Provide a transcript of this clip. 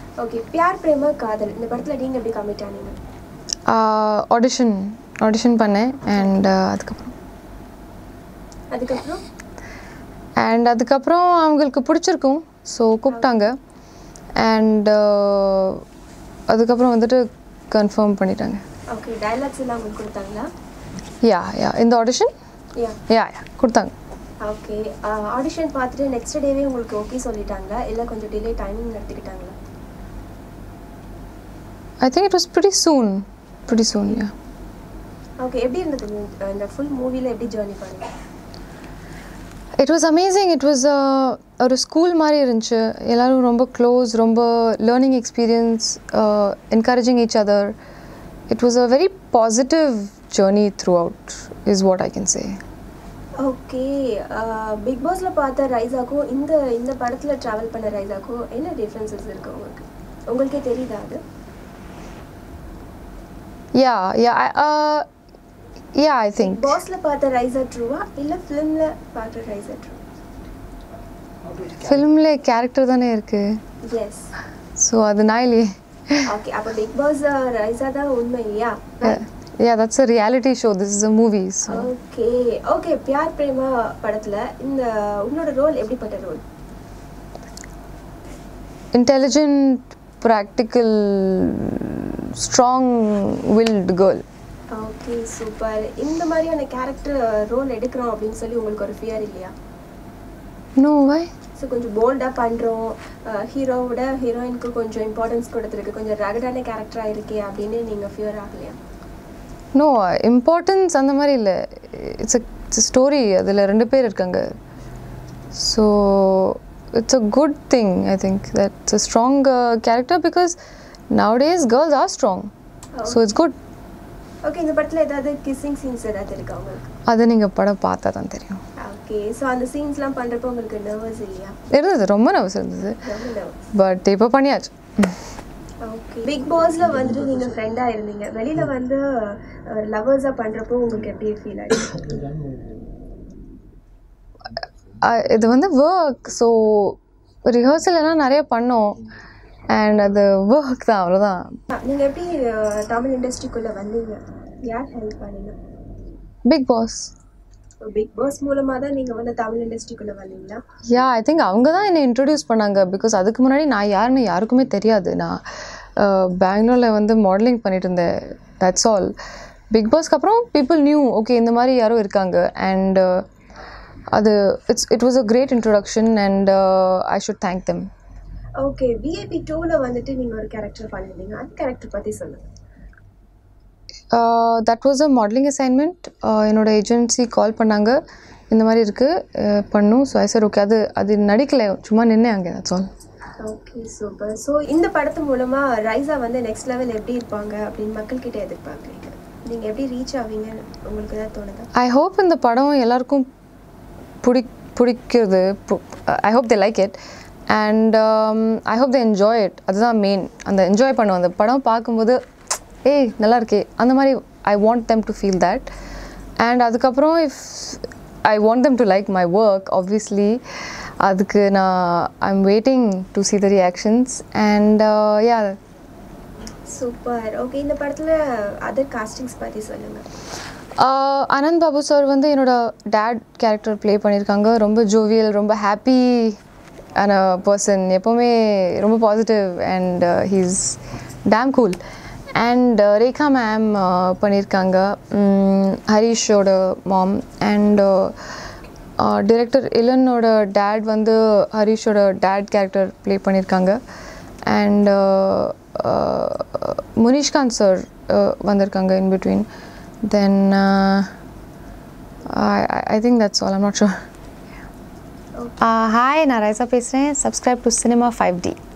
Okay Pyaar பிரேம காதல் இந்த படத்தில் நீங்கள் எப்படி கமிட் ஆனீங்க ஆடிஷன் ஆடிஷன் பண்ணேன் அண்ட் அதுக்கப்புறம் அதுக்கப்புறம் அண்ட் அதுக்கப்புறம் அவங்களுக்கு பிடிச்சிருக்கும் ஸோ கூப்பிட்டாங்க அண்ட் அதுக்கப்புறம் வந்துட்டு கன்ஃபார்ம் பண்ணிட்டாங்க ஓகே டைலாக்ஸ் எல்லாம் உங்களுக்கு கொடுத்தாங்களா யா யா இந்த ஆடிஷன் யா யா யா கொடுத்தாங்க ஓகே ஆடிஷன் பார்த்துட்டு நெக்ஸ்ட் டேவே உங்களுக்கு ஓகே சொல்லிட்டாங்களா இல்லை கொஞ்சம் டிலே டைமிங் எடுத்துக்கிட்டாங்களா I think it was pretty soon pretty soon yeah okay எப்படி இருந்தது இந்த- இந்த ஃபுல் மூவியில் எப்படி ஜேர்னி பண்ணீங்க it was amazing it was ஒரு ஸ்கூல் மாதிரி இருந்துச்சு எல்லோரும் ரொம்ப க்ளோஸ் ரொம்ப learning experience encouraging each other it was a very positive journey throughout is what I can say okay big பாஸ்ல பார்த்த ரைசாக்கும் இந்த இந்த படத்துல டிராவல் பண்ண ரைசாக்கும் என்ன டிஃப்ரென்சஸ் இருக்கு உங்களுக்கு உங்களுக்கே தெரியுதா அது யா யா யா ஐ திங்க் பாஸ்ல பார்த்த ரைசா ட்ரூவா இல்ல ஃபிலிம்ல பார்த்த ரைசா ட்ரூ ஃபிலிமில் கேரக்டர் தானே இருக்குது எஸ் ஸோ அதனாலே ஓகே அப்ப பிக் பாஸ் ரைசா தான் உண்மை இல்லையா yeah that's a reality show this is a movie so okay okay Pyaar Prema படத்துல இந்த உன்னோட ரோல் எப்படிப்பட்ட role intelligent, practical, strong willed girl. Okay super இந்த மாதிரியான கேரக்டர் ரோல் எடுக்கிறோம் அப்படின்னு சொல்லி உங்களுக்கு ஒரு ஃபியர் இல்லையா No, why? ஸோ கொஞ்சம் போல்டாக பண்ணுறோம் ஹீரோவோட ஹீரோயினுக்கு கொஞ்சம் இம்பார்ட்டன்ஸ் கொடுத்துருக்கு கொஞ்சம் ரகடான கேரக்டராக இருக்கே அப்படின்னு நீங்கள் ஃபியர் ஆகலையா நோ இம்பார்ட்டன்ஸ் அந்த மாதிரி இல்லை இட்ஸ் இட்ஸ் ஸ்டோரி அதில் ரெண்டு பேர் இருக்காங்க so it's a good thing I think that it's a strong character because nowadays girls are strong so it's good okay இந்த படத்தில் ஏதாவது கிஸ்ஸிங் சீன்ஸ் ஏதாவது இருக்கா உங்களுக்கு அதை நீங்கள் படம் பார்த்தா தான் தெரியும் ஓகே ஸோ அந்த சீன்ஸ்லாம் பண்ணுறப்போ உங்களுக்கு நர்வஸ் இல்லையா இருந்தது ரொம்ப நர்வஸ் இருந்தது ரொம்ப நர்வஸ் பட் இப்போ பண்ணியாச்சு ஓகே பிக் பாஸ்ல வந்துட்டு நீங்கள் ஃப்ரெண்டாக இருந்தீங்க வெளியில் வந்து லவர்ஸாக பண்ணுறப்போ உங்களுக்கு எப்படி ஃபீல் ஆச்சு அஹ் இது வந்து ஒர்க் ஸோ ரிஹர்சல் எல்லாம் நிறைய பண்ணோம் அண்ட் அது ஒர்க் தான் அவ்வளோதான் நீங்கள் எப்படி அஹ், தமிழ் இண்டஸ்ட்ரிக்குள்ளே வந்தீங்க யார் ஹெல்ப் பண்ணீங்க பிக் பாஸ் பிக் பாஸ் மூலமாக தான் நீங்கள் வந்து தமிழ் இண்டஸ்ட்ரிக்குள்ளே வந்தீங்களா யா ஐ திங்க் அவங்க தான் என்னை இன்ட்ரடியூஸ் பண்ணாங்க பிகாஸ் அதுக்கு முன்னாடி நான் யாருன்னு யாருக்குமே தெரியாது நான் பெங்களூரில் வந்து மாடலிங் பண்ணிட்டு இருந்தேன் தட்ஸ் ஆல் பிக் பாஸ்க்கு அப்புறம் பீப்புள் நியூ ஓகே இந்த மாதிரி யாரும் இருக்காங்க அண்ட் அது it's it was a great introduction and I should thank them okay VIP டூவில் வந்துட்டு நீங்கள் ஒரு கேரக்டர் பண்ணியிருந்தீங்க அந்த கேரக்டர் பற்றி சொல்லுங்கள் that was a modelling assignment என்னோட ஏஜென்சி கால் பண்ணாங்க இந்த மாதிரி இருக்குது பண்ணும் ஸோ ஐ சார் ஓகே அது அது நடிக்கலை சும்மா நின்னேன் அங்கே that's all okay super so இந்த படத்து மூலமாக ரைஸா வந்து நெக்ஸ்ட் லெவல் எப்படி இருப்பாங்க அப்படின்னு மக்கள்கிட்ட எதிர்பார்க்குறீங்க நீங்கள் எப்படி ரீச் ஆவீங்கன்னு உங்களுக்கு ஏதாவது தோணுதா ஐ ஹோப் இந்த படம் எல்லாருக்கும் பிடி பிடிக்கிறது I hope they like it and I hope they enjoy it அதுதான் மெயின் அந்த என்ஜாய் பண்ணுவோம் அந்த படம் பார்க்கும்போது ஏய் நல்லா இருக்கே அந்த மாதிரி I want them to feel that and அதுக்கப்புறம் if I want them to like my work obviously அதுக்கு நான் I am waiting to see the reactions and yeah super okay இந்த படத்தில் அதர் காஸ்டிங்ஸ் பற்றி சொல்லுங்கள் ஆஹ் ஆனந்த் பாபு சார் வந்து என்னோட டேட் கேரக்டர் ப்ளே பண்ணியிருக்காங்க ரொம்ப ஜோவியல் ரொம்ப ஹாப்பி ஆன பர்சன் எப்போவுமே ரொம்ப positive and he's damn cool and Rekha ma'am பண்ணியிருக்காங்க உம், ஹரிஷோட மாம் அண்ட் டிரெக்டர் இளனோட டேட் வந்து ஹரிஷோட டேட் கேரக்டர் ப்ளே பண்ணியிருக்காங்க அண்ட் முனிஷ்காந்த் சார் வந்திருக்காங்க in between then I think that's all I'm not sure hi நான் ரைசா பேசுகிறேன் subscribe to cinema five D